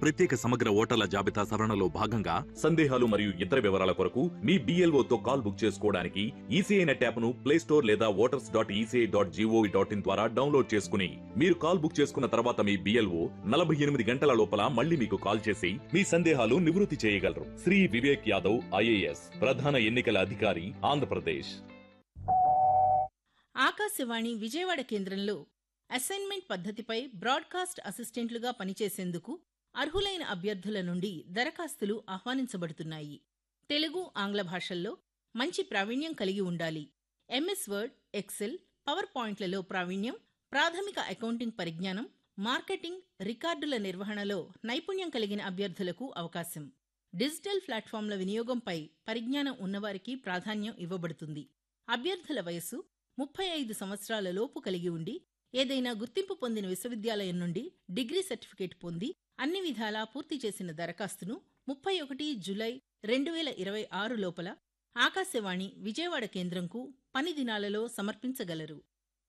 ప్రత్యేక సమగ్ర ఓటర్ల జాబితా సవరణలో భాగంగా సందేహాలు మరియు ఇతర వివరాల కొరకు మీ BLO తో కాల్ బుక్ చేసుకోవడానికి ఈసీఐ నెట్ యాప్ను ప్లే స్టోర్ లేదా voters dot ECI dot G O V dot in ద్వారా డౌన్లోడ్ చేసుకుని మీరు కాల్ బుక్ చేసుకున్న తర్వాత మీ బిఎల్ఓ నలభై ఎనిమిది గంటల లోపల మళ్ళీ మీకు కాల్ చేసి మీ సందేహాలు నివృత్తి చేయగలరు శ్రీ వివేక్ యాదవ్ ఐఏఎస్ ప్రధాన ఎన్నికల అధికారి ఆంధ్రప్రదేశ్ ఆకాశవాణి విజయవాడ కేంద్రంలో అసైన్మెంట్ పద్ధతిపై బ్రాడ్కాస్ట్ అసిస్టెంట్లుగా పనిచేసేందుకు అర్హులైన అభ్యర్థుల నుండి దరఖాస్తులు ఆహ్వానించబడుతున్నాయి తెలుగు ఆంగ్ల భాషల్లో మంచి ప్రావీణ్యం కలిగి ఉండాలి ఎంఎస్ వర్డ్ ఎక్సెల్ పవర్ పాయింట్లలో ప్రావీణ్యం ప్రాథమిక అకౌంటింగ్ పరిజ్ఞానం మార్కెటింగ్ రికార్డుల నిర్వహణలో నైపుణ్యం కలిగిన అభ్యర్థులకు అవకాశం డిజిటల్ ప్లాట్ఫామ్ల వినియోగంపై పరిజ్ఞానం ఉన్నవారికి ప్రాధాన్యం ఇవ్వబడుతుంది అభ్యర్థుల వయస్సు ముప్పై ఐదు సంవత్సరాల లోపు కలిగి ఉండి ఏదైనా గుర్తింపు పొందిన విశ్వవిద్యాలయం నుండి డిగ్రీ సర్టిఫికేట్ పొంది అన్ని విధాలా పూర్తి చేసిన దరఖాస్తును ముప్పై ఒకటి జులై రెండు వేల ఇరవై ఆరు లోపల ఆకాశవాణి విజయవాడ కేంద్రంకు పని దినాలలో సమర్పించగలరు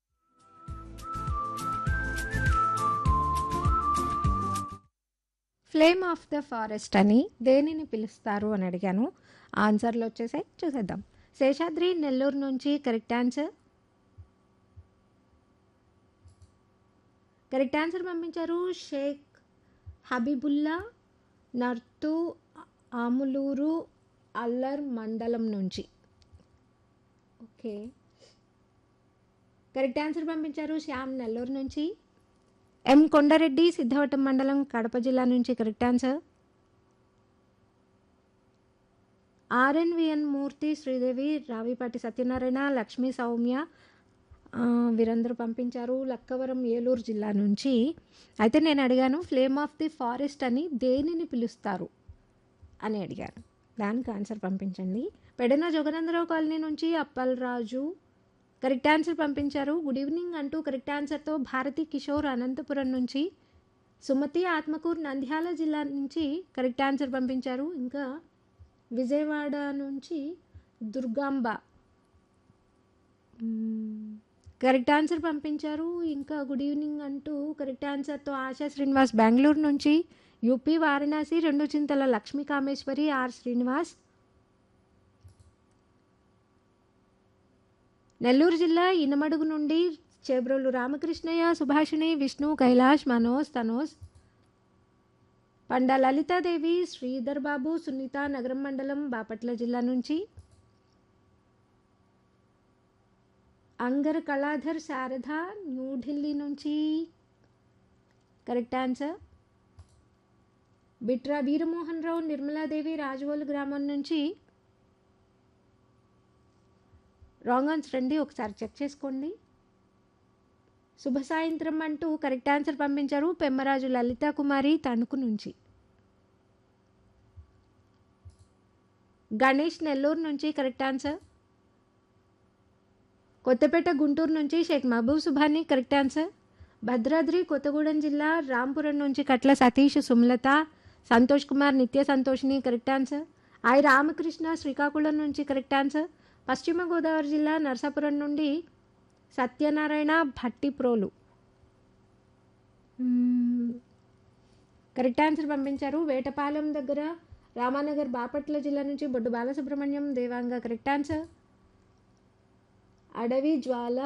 ఫ్లేమ్ ఆఫ్ ద ఫారెస్ట్ అని దేనిని పిలుస్తారు అని అడిగాను ఆన్సర్లు వచ్చేసాయి చూసేద్దాం శేషాద్రి నెల్లూరు నుంచి కరెక్ట్ ఆన్సర్ కరెక్ట్ ఆన్సర్ పంపించారు షేక్ హబీబుల్లా నర్తు ఆములూరు అల్లర్ మండలం నుంచి ఓకే కరెక్ట్ ఆన్సర్ పంపించారు శ్యామ్ నెల్లూరు నుంచి ఎం కొండారెడ్డి సిద్ధవటం మండలం కడప జిల్లా నుంచి correct answer R N V N Murthy Sridevi Ravipati Satyanarayana Lakshmi Soumya ఆ, వీరందరూ పంపించారు లక్కవరం ఏలూరు జిల్లా నుంచి అయితే నేను అడిగాను ఫ్లేమ్ ఆఫ్ ది ఫారెస్ట్ అని దేనిని పిలుస్తారు అని అడిగాను దానికి ఆన్సర్ పంపించండి పెడన జగనందరావు కాలనీ నుంచి అప్పలరాజు కరెక్ట్ ఆన్సర్ పంపించారు గుడ్ ఈవినింగ్ అంటూ కరెక్ట్ ఆన్సర్తో భారతి కిషోర్ అనంతపురం నుంచి సుమతి ఆత్మకూరు నంద్యాల జిల్లా నుంచి కరెక్ట్ ఆన్సర్ పంపించారు ఇంకా విజయవాడ నుంచి దుర్గాంబ మ్మ్. కరెక్ట్ ఆన్సర్ పంపించారు ఇంకా గుడ్ ఈవినింగ్ అంటూ కరెక్ట్ ఆన్సర్తో ఆశా శ్రీనివాస్ బెంగళూరు నుంచి యూపీ వారణాసి రెండు చింతల లక్ష్మీ కామేశ్వరి ఆర్ శ్రీనివాస్ నెల్లూరు జిల్లా ఇనమడుగు నుండి చేబ్రోలు రామకృష్ణయ్య సుభాషిణి విష్ణు కైలాష్ మనోజ్ తనోజ్ పండా లలితాదేవి శ్రీధర్ బాబు సునీత నగరం మండలం బాపట్ల జిల్లా నుంచి అంగర్ కళాధర్ శారద న్యూఢిల్లీ నుంచి కరెక్ట్ ఆన్సర్ బిట్రా వీరమోహన్ రావు నిర్మలాదేవి రాజవోలు గ్రామం నుంచి రాంగ్ ఆన్సర్ అండి ఒకసారి చెక్ చేసుకోండి శుభ సాయంత్రం అంటూ కరెక్ట్ ఆన్సర్ పంపించారు పెమ్మరాజు లలితా కుమారి తణుకు నుంచి గణేష్ నెల్లూరు నుంచి కరెక్ట్ ఆన్సర్ కొత్తపేట గుంటూరు నుంచి షేక్ మహబూబ్ సుభాని కరెక్ట్ ఆన్సర్ భద్రాద్రి కొత్తగూడెం జిల్లా రాంపురం నుంచి Katla Satish Sumalatha Santosh Kumar Nithya Santoshini correct answer I Ramakrishna Srikakulam నుంచి కరెక్ట్ ఆన్సర్ పశ్చిమ గోదావరి జిల్లా నరసాపురం నుండి సత్యనారాయణ భట్టిప్రోలు మ్మ్. కరెక్ట్ ఆన్సర్ పంపించారు వేటపాలెం దగ్గర రామానగర్ బాపట్ల జిల్లా నుంచి Boddu Balasubrahmanyam Devanga correct answer Adavi Jwala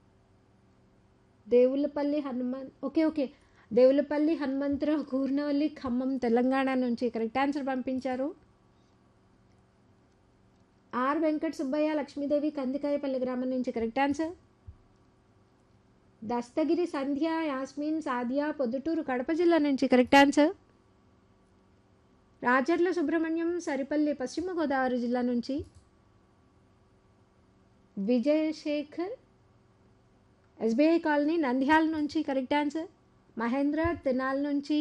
Devulapalli Hanuman okay okay Devulapalli Hanumantharao Kurnavalli Khammam Telangana నుంచి కరెక్ట్ ఆన్సర్ పంపించారు ఆర్ వెంకట సుబ్బయ్య లక్ష్మీదేవి కందికాయపల్లి గ్రామం నుంచి కరెక్ట్ ఆన్సర్ దస్తగిరి సంధ్య యాస్మిన్ సాదియా పొద్దుటూరు కడప జిల్లా నుంచి కరెక్ట్ ఆన్సర్ రాజర్ల సుబ్రహ్మణ్యం సరిపల్లి పశ్చిమ గోదావరి జిల్లా నుంచి విజయశేఖర్ ఎస్బీఐ కాలనీ నంద్యాల నుంచి కరెక్ట్ ఆన్సర్ మహేంద్ర తెనాల్ నుంచి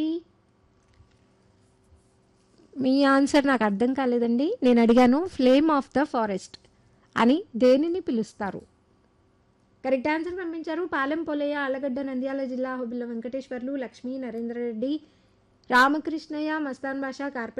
మీ ఆన్సర్ నాకు అర్థం కాలేదండి నేను అడిగాను ఫ్లేమ్ ఆఫ్ ద ఫారెస్ట్ అని దేనిని పిలుస్తారు కరెక్ట్ ఆన్సర్ పంపించారు పాలెం పొలయ్య ఆలగడ్డ నంద్యాల జిల్లా హుబిల్ల వెంకటేశ్వర్లు లక్ష్మీ నరేంద్ర రెడ్డి రామకృష్ణయ్య మస్తాన్ బాషా కార్పెట్